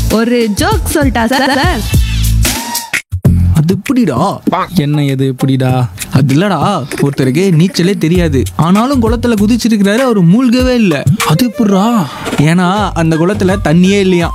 ஒரு ஜோக் சொல்லிட்டா sir sir அது எப்படிடா என்ன எது இப்படிடா அது இல்லடா ஒருத்தருக்கு நீச்சலே தெரியாது ஆனாலும் குளத்துல குதிச்சிருக்கிறாரு அவர் மூழ்கவே இல்லை அது எப்படிடா ஏன்னா அந்த குளத்துல தண்ணியே இல்லையா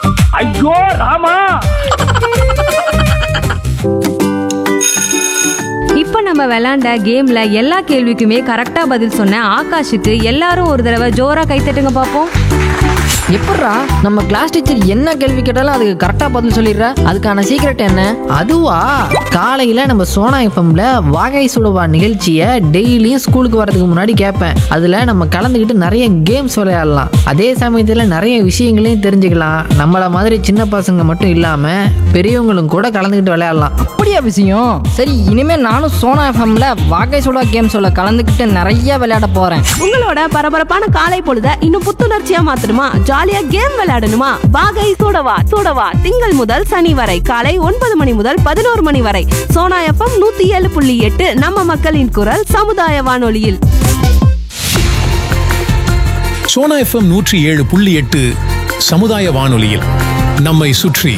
இப்போ நம்ம விளையாண்ட கேம்ல எல்லா கேள்விக்குமே கரெக்டா பதில் சொன்ன ஆகாஷுக்கு எல்லாரும் ஒரு தடவை ஜோரா கைத்தட்டுங்க பார்ப்போம் எப்பட்றா நம்ம கிளாஸ் டீச்சர் என்ன கேள்வி கேட்டாலும் அதுக்கு கரெக்டாக பதில் சொல்லிடுற அதுக்கான சீக்ரெட் என்ன அதுவா காலையில் நம்ம சோனா எஃப்எம்ல வாகை சுடுவா நிகழ்ச்சியை டெய்லியும் ஸ்கூலுக்கு வரதுக்கு முன்னாடி கேட்பேன் அதில் நம்ம கலந்துக்கிட்டு நிறைய கேம்ஸ் விளையாடலாம் அதே சமயத்தில் நிறைய விஷயங்களையும் தெரிஞ்சுக்கலாம் நம்மளை மாதிரி சின்ன பசங்க மட்டும் இல்லாமல் பெரியவங்களும் கூட கலந்துக்கிட்டு விளையாடலாம் அப்படியா விஷயம் சரி இனிமே நானும் சோனா எஃப்எம்ல வாகை சுடா கேம் சொல்ல கலந்துக்கிட்டு நிறைய விளையாட போறேன் உங்களோட பரபரப்பான காலை பொழுத இன்னும் புத்துணர்ச்சியா மாத்தணுமா ஜாலியா கேம் விளையாடணுமா வாகை சூடவா சூடவா திங்கள் முதல் சனி வரை காலை ஒன்பது மணி முதல் பதினோரு மணி வரை சோனா எஃப்எம் நூத்தி ஏழு புள்ளி எட்டு நம்ம மக்களின் குரல் சமுதாய வானொலியில் சோனா எஃப்எம் நூற்றி ஏழு புள்ளி எட்டு சமுதாய வானொலியில் நம்மை சுற்றி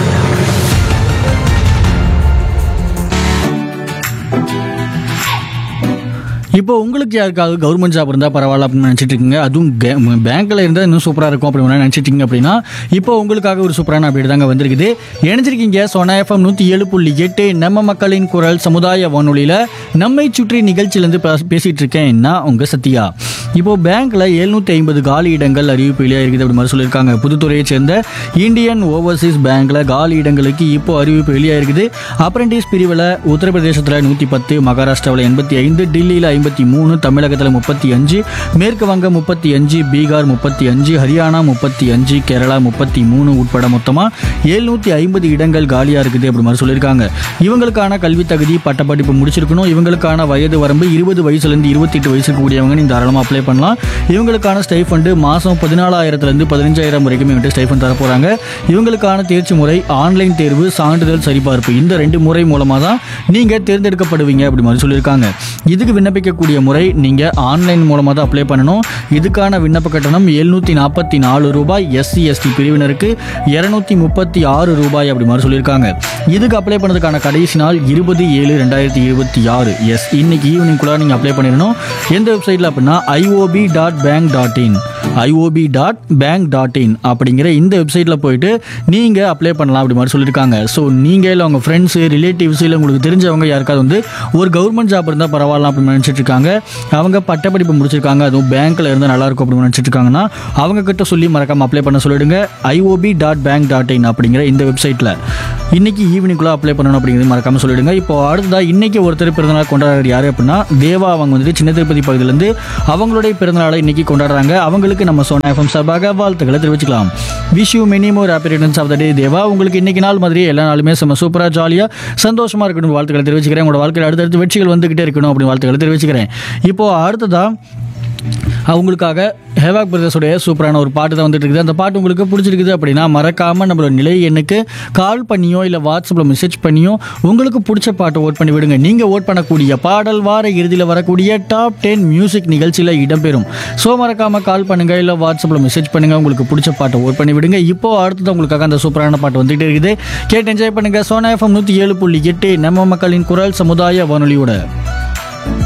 இப்போ உங்களுக்கு யாருக்காவது கவர்மெண்ட் ஜாப் இருந்தால் பரவாயில்ல அப்படின்னு நினச்சிட்டு இருக்கீங்க அதுவும் பேங்க்கில் இருந்தால் இன்னும் சூப்பராக இருக்கும் அப்படின்னு நினச்சிட்டு இருக்கீங்க அப்படின்னா இப்போ உங்களுக்காக ஒரு சூப்பரான அப்டேட் தாங்க வந்திருக்குது இணைஞ்சிருக்கீங்க சோனா எஃப்எம் நூற்றி ஏழு புள்ளி எட்டு நம்ம மக்களின் குரல் சமுதாய வானொலியில் நம்மை சுற்றி நிகழ்ச்சியிலேருந்து பேசிகிட்டு இருக்கேன் நான் உங்கள் சத்யா இப்போ பேங்க்கில் எழுநூற்றி ஐம்பது காலி இடங்கள் அறிவிப்பு வெளியாக இருக்குது அப்படி மாதிரி சொல்லியிருக்காங்க புதுத்துறையை சேர்ந்த இந்தியன் ஓவர்சீஸ் பேங்க்கில் காலி இடங்களுக்கு இப்போ அறிவிப்பு வெளியாக இருக்குது அப்ரெண்டிஸ் பிரிவில் உத்தரப்பிரதேசத்தில் நூற்றி பத்து மகாராஷ்டிராவில் எண்பத்தி ஐந்து டெல்லியில் ஐம்பத்தி மூணு தமிழகத்தில் முப்பத்தி அஞ்சு மேற்கு வங்கம் முப்பத்தி அஞ்சு பீகார் முப்பத்தி அஞ்சு ஹரியானா முப்பத்தி அஞ்சு கேரளா முப்பத்தி மூணு உட்பட மொத்தமாக எழுநூற்றி ஐம்பது இடங்கள் காலியாக இருக்குது அப்படி மாதிரி சொல்லியிருக்காங்க இவங்களுக்கான கல்வி தகுதி பட்டப்படிப்பு முடிச்சிருக்கணும் இவங்களுக்கான வயது வரம்பு இருபது வயசுலேருந்து இருபத்தெட்டு வயசு இருக்கக்கூடியவங்க நீ தாராளமாக அப்ளை பண்ணலாம் இவங்களுக்கான ஸ்டைஃபண்டு மாதம் பதினாலாயிரத்துலேருந்து பதினஞ்சாயிரம் வரைக்கும் வந்துட்டு ஸ்டைஃபண்ட் தர போகிறாங்க இவங்களுக்கான தேர்ச்சி முறை ஆன்லைன் தேர்வு சான்றிதழ் சரிபார்ப்பு இந்த ரெண்டு முறை மூலமாக தான் நீங்கள் தேர்ந்தெடுக்கப்படுவீங்க அப்படி மாதிரி சொல்லியிருக்காங்க இதுக்கு விண்ணப்பிக்கக்கூடிய முறை நீங்கள் ஆன்லைன் மூலமாக தான் அப்ளை பண்ணணும் இதுக்கான விண்ணப்ப கட்டணம் எழுநூற்றி நாற்பத்தி நாலு ரூபாய் எஸ்சி எஸ்டி பிரிவினருக்கு இரநூத்தி முப்பத்தி ஆறு ரூபாய் அப்படி மாதிரி சொல்லியிருக்காங்க இதுக்கு அப்ளை பண்ணதுக்கான கடைசி நாள் இருபது ஏழு ரெண்டாயிரத்தி இருபத்தி ஆறு எஸ் இன்னைக்கு ஈவினிங்குள்ளே நீங்கள் அப்ளை பண்ணிடணும் எந்த வெப்சைட்டில் அப்படின்னா IOB dot bank dot in IOB dot bank dot in அப்படிங்கிற இந்த வெப்சைட்டில் போயிட்டு நீங்கள் அப்ளை பண்ணலாம் அப்படி மாதிரி சொல்லியிருக்காங்க ஸோ நீங்கள் இல்லை உங்கள் ஃப்ரெண்ட்ஸு ரிலேட்டிவ்ஸ் இல்லை உங்களுக்கு தெரிஞ்சவங்க யாருக்காவது வந்து ஒரு கவர்மெண்ட் ஜாப் இருந்தால் பரவாயில்ல அப்படின்னு நினச்சிட்டு இருக்காங்க அவங்க பட்டப்படிப்பு முடிச்சிருக்காங்க அதுவும் பேங்க்கில் இருந்தால் நல்லா இருக்கும் அப்படின்னு நினச்சிட்டு இருக்காங்கன்னா அவங்க கிட்ட சொல்லி மறக்காம அப்ளை பண்ண சொல்லிடுங்க IOB dot bank dot in அப்படிங்கிற இந்த வெப்சைட்டில் இன்னைக்கு ஈவினிங்குள்ளே அப்ளை பண்ணணும் அப்படிங்கிறது மறக்காம சொல்லிடுங்க இப்போ அடுத்ததாக இன்னைக்கு ஒருத்தர் பிறந்தநாள் கொண்டாடுறாரு யார் அப்படின்னா தேவா அவங்க வந்துட்டு சின்ன திருப்பதி பகுதியிலேருந்து அவங்களுடைய பிறந்தநாளை இன்னைக்கு கொண்டாடுறாங்க அவங்களுக்கு நம்ம சோனா எஃப்எம் சார்பாக வாழ்த்துக்களை தெரிவிச்சுக்கலாம் wish you many more happy returns of the day Deva உங்களுக்கு இன்னைக்கு நாள் மாதிரி எல்லா நாளுமே செம்ம சூப்பராக ஜாலியாக சந்தோஷமாக இருக்கணும் வாழ்த்துக்களை தெரிவிச்சுக்கிறேன் உங்களோட வாழ்க்கையில் அடுத்தடுத்து வெற்றிகள் வந்துகிட்டே இருக்கணும் அப்படின்னு வாழ்த்துக்களை தெரிவிச்சுக்கிறேன் இப்போ அடுத்ததாக அவங்களுக்காக ஹேவாக் பிரதர்ஸுடைய சூப்பரான ஒரு பாட்டு தான் வந்துட்டு இருக்குது அந்த பாட்டு உங்களுக்கு பிடிச்சிருக்குது அப்படின்னா மறக்காமல் நம்மளோட நிலை எண்ணுக்கு கால் பண்ணியோ இல்லை வாட்ஸ்அப்பில் மெசேஜ் பண்ணியோ உங்களுக்கு பிடிச்ச பாட்டை ஓட் பண்ணி விடுங்க நீங்கள் ஓட் பண்ணக்கூடிய பாடல் வார இறுதியில் வரக்கூடிய டாப் டென் மியூசிக் நிகழ்ச்சியில் இடம்பெறும் ஸோ மறக்காமல் கால் பண்ணுங்கள் இல்லை வாட்ஸ்அப்பில் மெசேஜ் பண்ணுங்கள் உங்களுக்கு பிடிச்ச பாட்டை ஓட் பண்ணி விடுங்க இப்போ அடுத்தது உங்களுக்காக அந்த சூப்பரான பாட்டு வந்துட்டு இருக்குது கேட்டு என்ஜாய் பண்ணுங்கள் சோனா எஃப்எம் நூற்றி ஏழு புள்ளி எட்டு நம்ம மக்களின் குரல் சமுதாய வானொலியோட